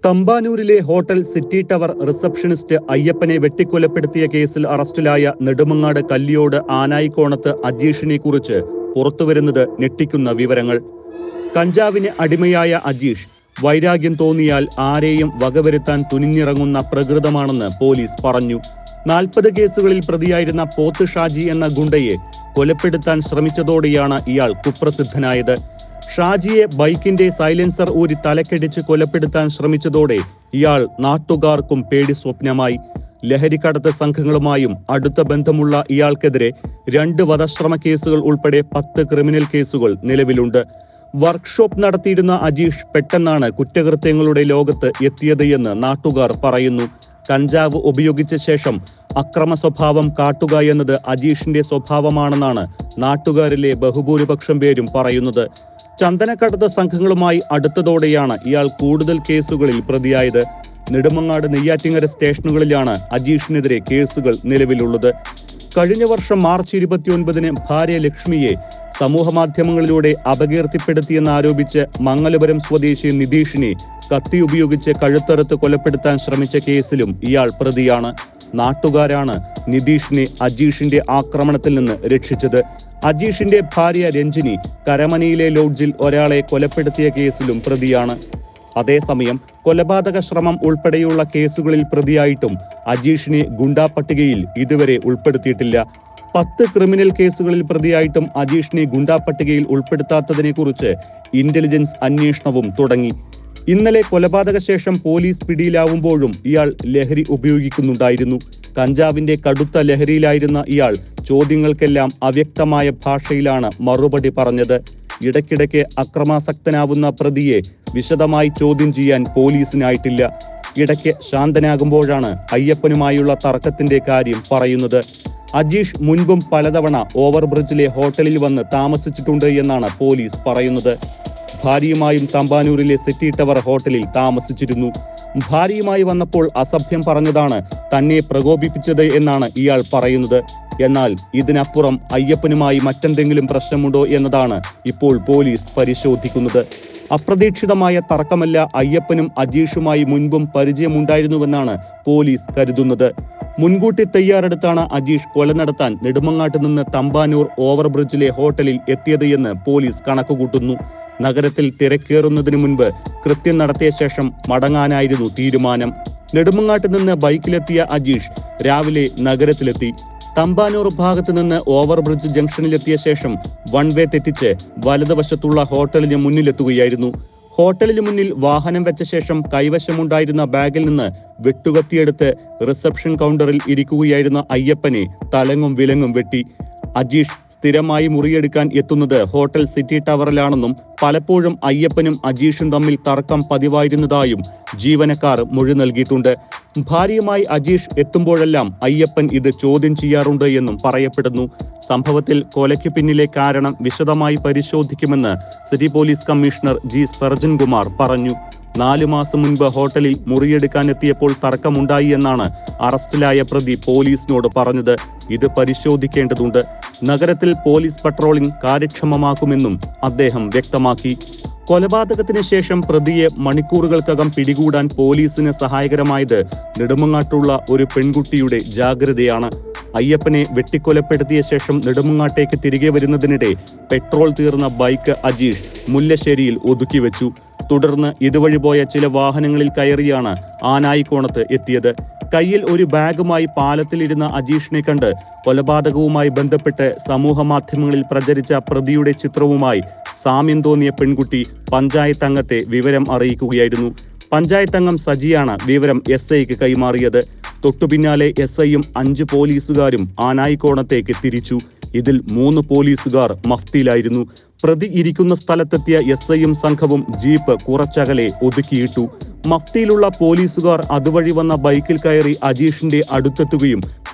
തമ്പാനൂരിലെ hotel city tower receptionist അയ്യപ്പനെ വെട്ടിക്കൊലപ്പെടുത്തിയ കേസിൽ അറസ്റ്റിലായ നെടുമങ്ങാട് കല്ലിയോട് ആനായിക്കോണത്ത് അജീഷിനെ കുറിച്ച് പുറത്തുവരുന്നത് ഞെട്ടിക്കുന്ന വിവരങ്ങൾ കഞ്ചാവിന് അടിമയായ അജീഷ് വൈരാഗ്യം തോന്നിയാൽ ആരെയും വകവരുത്താൻ തുനിഞ്ഞിറങ്ങുന്ന പ്രകൃതമാണെന്ന് പോലീസ് പറഞ്ഞു നാൽപ്പത് കേസുകളിൽ പ്രതിയായിരുന്ന പോത്ത് ഷാജി എന്ന ഗുണ്ടയെ കൊലപ്പെടുത്താൻ ശ്രമിച്ചതോടെയാണ് ഇയാൾ കുപ്രസിദ്ധനായത് ഷാജിയെ ബൈക്കിന്റെ സൈലൻസർ ഊരി തലക്കടിച്ച് കൊലപ്പെടുത്താൻ ശ്രമിച്ചതോടെ ഇയാൾ നാട്ടുകാർക്കും പേടി സ്വപ്നമായി ലഹരിക്കടത്ത് സംഘങ്ങളുമായും അടുത്ത ബന്ധമുള്ള ഇയാൾക്കെതിരെ രണ്ട് വധശ്രമ കേസുകൾ ഉൾപ്പെടെ പത്ത് ക്രിമിനൽ കേസുകൾ നിലവിലുണ്ട് വർക്ക്ഷോപ്പ് നടത്തിയിരുന്ന അജീഷ് പെട്ടെന്നാണ് കുറ്റകൃത്യങ്ങളുടെ ലോകത്ത് എത്തിയത് എന്ന് നാട്ടുകാർ പറയുന്നു കഞ്ചാവ് ഉപയോഗിച്ച ശേഷം അക്രമ സ്വഭാവം കാട്ടുക എന്നത് അജീഷിന്റെ സ്വഭാവമാണെന്നാണ് നാട്ടുകാരിലെ ബഹുഭൂരിപക്ഷം പേരും പറയുന്നത് ചന്ദനക്കടത്ത് സംഘങ്ങളുമായി അടുത്തതോടെയാണ് ഇയാൾ കൂടുതൽ കേസുകളിൽ പ്രതിയായത് നെടുമങ്ങാട് നെയ്യാറ്റിങ്ങര സ്റ്റേഷനുകളിലാണ് അജീഷിനെതിരെ കേസുകൾ നിലവിലുള്ളത് കഴിഞ്ഞ വർഷം മാർച്ച് ഇരുപത്തിയൊൻപതിന് ഭാര്യ ലക്ഷ്മിയെ സമൂഹ മാധ്യമങ്ങളിലൂടെ അപകീർത്തിപ്പെടുത്തിയെന്നാരോപിച്ച് മംഗലപുരം സ്വദേശി നിതീഷിനെ കത്തി ഉപയോഗിച്ച് കഴുത്തറുത്ത് കൊലപ്പെടുത്താൻ ശ്രമിച്ച കേസിലും ഇയാൾ പ്രതിയാണ് നാട്ടുകാരാണ് നിതീഷിനെ അജീഷിന്റെ ആക്രമണത്തിൽ നിന്ന് രക്ഷിച്ചത് അജീഷിന്റെ ഭാര്യ രഞ്ജിനി കരമനയിലെ ലോഡ്ജിൽ ഒരാളെ കൊലപ്പെടുത്തിയ കേസിലും പ്രതിയാണ് അതേസമയം കൊലപാതക ശ്രമം ഉൾപ്പെടെയുള്ള കേസുകളിൽ പ്രതിയായിട്ടും അജീഷിനെ ഗുണ്ടാ പട്ടികയിൽ ഇതുവരെ ഉൾപ്പെടുത്തിയിട്ടില്ല പത്ത് ക്രിമിനൽ കേസുകളിൽ പ്രതിയായിട്ടും അജീഷിനെ ഗുണ്ടാ പട്ടികയിൽ ഉൾപ്പെടുത്താത്തതിനെ കുറിച്ച് ഇന്റലിജൻസ് അന്വേഷണവും തുടങ്ങി ഇന്നലെ കൊലപാതക ശേഷം പോലീസ് പിടിയിലാവുമ്പോഴും ഇയാൾ ലഹരി ഉപയോഗിക്കുന്നുണ്ടായിരുന്നു കഞ്ചാവിന്റെ കടുത്ത ലഹരിയിലായിരുന്ന ഇയാൾ ചോദ്യങ്ങൾക്കെല്ലാം അവ്യക്തമായ ഭാഷയിലാണ് മറുപടി പറഞ്ഞത് ഇടയ്ക്കിടയ്ക്ക് അക്രമാസക്തനാവുന്ന പ്രതിയെ വിശദമായി ചോദ്യം ചെയ്യാൻ പോലീസിനായിട്ടില്ല ഇടയ്ക്ക് ശാന്തനാകുമ്പോഴാണ് അയ്യപ്പനുമായുള്ള തർക്കത്തിന്റെ കാര്യം പറയുന്നത് അജീഷ് മുൻപും പലതവണ ഓവർബ്രിഡ്ജിലെ ഹോട്ടലിൽ വന്ന് താമസിച്ചിട്ടുണ്ട് എന്നാണ് പോലീസ് പറയുന്നത് ഭാര്യയുമായും തമ്പാനൂരിലെ സിറ്റി ടവർ ഹോട്ടലിൽ താമസിച്ചിരുന്നു ഭാര്യയുമായി വന്നപ്പോൾ അസഭ്യം പറഞ്ഞതാണ് തന്നെ പ്രകോപിപ്പിച്ചത് എന്നാണ് ഇയാൾ പറയുന്നത് എന്നാൽ ഇതിനപ്പുറം അയ്യപ്പനുമായി മറ്റെന്തെങ്കിലും പ്രശ്നമുണ്ടോ എന്നതാണ് ഇപ്പോൾ പോലീസ് പരിശോധിക്കുന്നത് അപ്രതീക്ഷിതമായ തർക്കമല്ല അയ്യപ്പനും അജീഷുമായി മുൻപും പരിചയമുണ്ടായിരുന്നുവെന്നാണ് പോലീസ് കരുതുന്നത് മുൻകൂട്ടി തയ്യാറെടുത്താണ് അജീഷ് കൊല നടത്താൻ നെടുമങ്ങാട്ട് നിന്ന് തമ്പാനൂർ ഓവർബ്രിഡ്ജിലെ ഹോട്ടലിൽ എത്തിയത് എന്ന് പോലീസ് കണക്കുകൂട്ടുന്നു നഗരത്തിൽ തിരക്കേറുന്നതിന് മുൻപ് കൃത്യം നടത്തിയ ശേഷം മടങ്ങാനായിരുന്നു തീരുമാനം നെടുമങ്ങാട്ട് നിന്ന് ബൈക്കിലെത്തിയ അജീഷ് രാവിലെ നഗരത്തിലെത്തി തമ്പാനൂർ ഭാഗത്ത് നിന്ന് ഓവർബ്രിഡ്ജ് ജംഗ്ഷനിലെത്തിയ ശേഷം വൺ വേ തെറ്റിച്ച് വലതുവശത്തുള്ള ഹോട്ടലിന് മുന്നിലെത്തുകയായിരുന്നു ഹോട്ടലിന് മുന്നിൽ വാഹനം വെച്ച ശേഷം കൈവശമുണ്ടായിരുന്ന ബാഗിൽ നിന്ന് വെട്ടുകത്തിയെടുത്ത് റിസപ്ഷൻ കൗണ്ടറിൽ ഇരിക്കുകയായിരുന്ന അയ്യപ്പനെ തലങ്ങും വിലങ്ങും വെട്ടി അജീഷ് സ്ഥിരമായി മുറിയെടുക്കാൻ എത്തുന്നത് ഹോട്ടൽ സിറ്റി ടവറിലാണെന്നും പലപ്പോഴും അയ്യപ്പനും അജീഷും തമ്മിൽ തർക്കം പതിവായിരുന്നതായും ജീവനക്കാർ മൊഴി നൽകിയിട്ടുണ്ട് ഭാര്യയുമായി അജീഷ് എത്തുമ്പോഴെല്ലാം അയ്യപ്പൻ ഇത് ചോദ്യം ചെയ്യാറുണ്ട് എന്നും പറയപ്പെടുന്നു സംഭവത്തിൽ കൊലയ്ക്ക് പിന്നിലെ കാരണം വിശദമായി പരിശോധിക്കുമെന്ന് city police commissioner G Sparjan Kumar പറഞ്ഞു നാലു മാസം മുൻപ് ഹോട്ടലിൽ മുറിയെടുക്കാൻ എത്തിയപ്പോൾ തർക്കമുണ്ടായി എന്നാണ് അറസ്റ്റിലായ പ്രതി പോലീസിനോട് പറഞ്ഞത് ഇത് പരിശോധിക്കേണ്ടതുണ്ട് നഗരത്തിൽ പോലീസ് പട്രോളിംഗ് കാര്യക്ഷമമാക്കുമെന്നും അദ്ദേഹം വ്യക്തമാക്കി കൊലപാതകത്തിന് ശേഷം പ്രതിയെ മണിക്കൂറുകൾക്കകം പിടികൂടാൻ പോലീസിന് സഹായകരമായത് നെടുമങ്ങാട്ടുള്ള ഒരു പെൺകുട്ടിയുടെ ജാഗ്രതയാണ് അയ്യപ്പനെ വെട്ടിക്കൊലപ്പെടുത്തിയ ശേഷം നെടുമങ്ങാട്ടേക്ക് തിരികെ വരുന്നതിനിടെ പെട്രോൾ തീർന്ന ബൈക്ക് അജീഷ് മുല്ലശ്ശേരിയിൽ ഒതുക്കി വെച്ചു തുടർന്ന് ഇതുവഴി പോയ ചില വാഹനങ്ങളിൽ കയറിയാണ് ആനായിക്കോണത്ത് എത്തിയത് കയ്യിൽ ഒരു ബാഗുമായി പാലത്തിലിരുന്ന അജീഷിനെ കണ്ട് കൊലപാതകവുമായി ബന്ധപ്പെട്ട് സമൂഹ മാധ്യമങ്ങളിൽ പ്രചരിച്ച പ്രതിയുടെ ചിത്രവുമായി സാമ്യം തോന്നിയ പെൺകുട്ടി പഞ്ചായത്ത് അംഗത്തെ വിവരം അറിയിക്കുകയായിരുന്നു പഞ്ചായത്ത് അംഗം സജിയാണ് വിവരം എസ് ഐക്ക് കൈമാറിയത് തൊട്ടുപിന്നാലെ എസ് ഐയും അഞ്ച് പോലീസുകാരും ആനായിക്കോണത്തേക്ക് തിരിച്ചു ഇതിൽ മൂന്ന് പോലീസുകാർ മഫ്തിയിലായിരുന്നു പ്രതി ഇരിക്കുന്ന സ്ഥലത്തെത്തിയ എസ് ഐയും സംഘവും ജീപ്പ് കുറച്ചകലെ ഒതുക്കിയിട്ടു മഫ്തിയിലുള്ള പോലീസുകാർ അതുവഴി വന്ന ബൈക്കിൽ കയറി അജീഷിന്റെ അടുത്തെത്തുകയും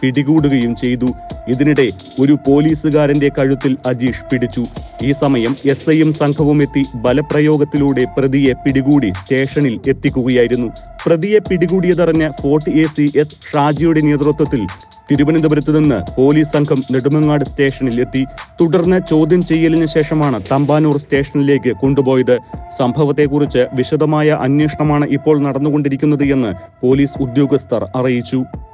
പിടികൂടുകയും ചെയ്തു ഇതിനിടെ ഒരു പോലീസുകാരന്റെ കഴുത്തിൽ അജീഷ് പിടിച്ചു ഈ സമയം എസ് ഐയും സംഘവും എത്തി ബലപ്രയോഗത്തിലൂടെ പ്രതിയെ പിടികൂടി സ്റ്റേഷനിൽ എത്തിക്കുകയായിരുന്നു പ്രതിയെ പിടികൂടിയതറിഞ്ഞ ഫോർട്ട് എ സി എസ് ഷാജിയുടെ നേതൃത്വത്തിൽ തിരുവനന്തപുരത്ത് നിന്ന് പോലീസ് സംഘം നെടുമങ്ങാട് സ്റ്റേഷനിൽ എത്തി തുടർന്ന് ചോദ്യം ചെയ്യലിന് ശേഷമാണ് തമ്പാനൂർ സ്റ്റേഷനിലേക്ക് കൊണ്ടുപോയത് സംഭവത്തെക്കുറിച്ച് വിശദമായ അന്വേഷണമാണ് ഇപ്പോൾ നടന്നുകൊണ്ടിരിക്കുന്നത് എന്ന് പോലീസ് ഉദ്യോഗസ്ഥർ അറിയിച്ചു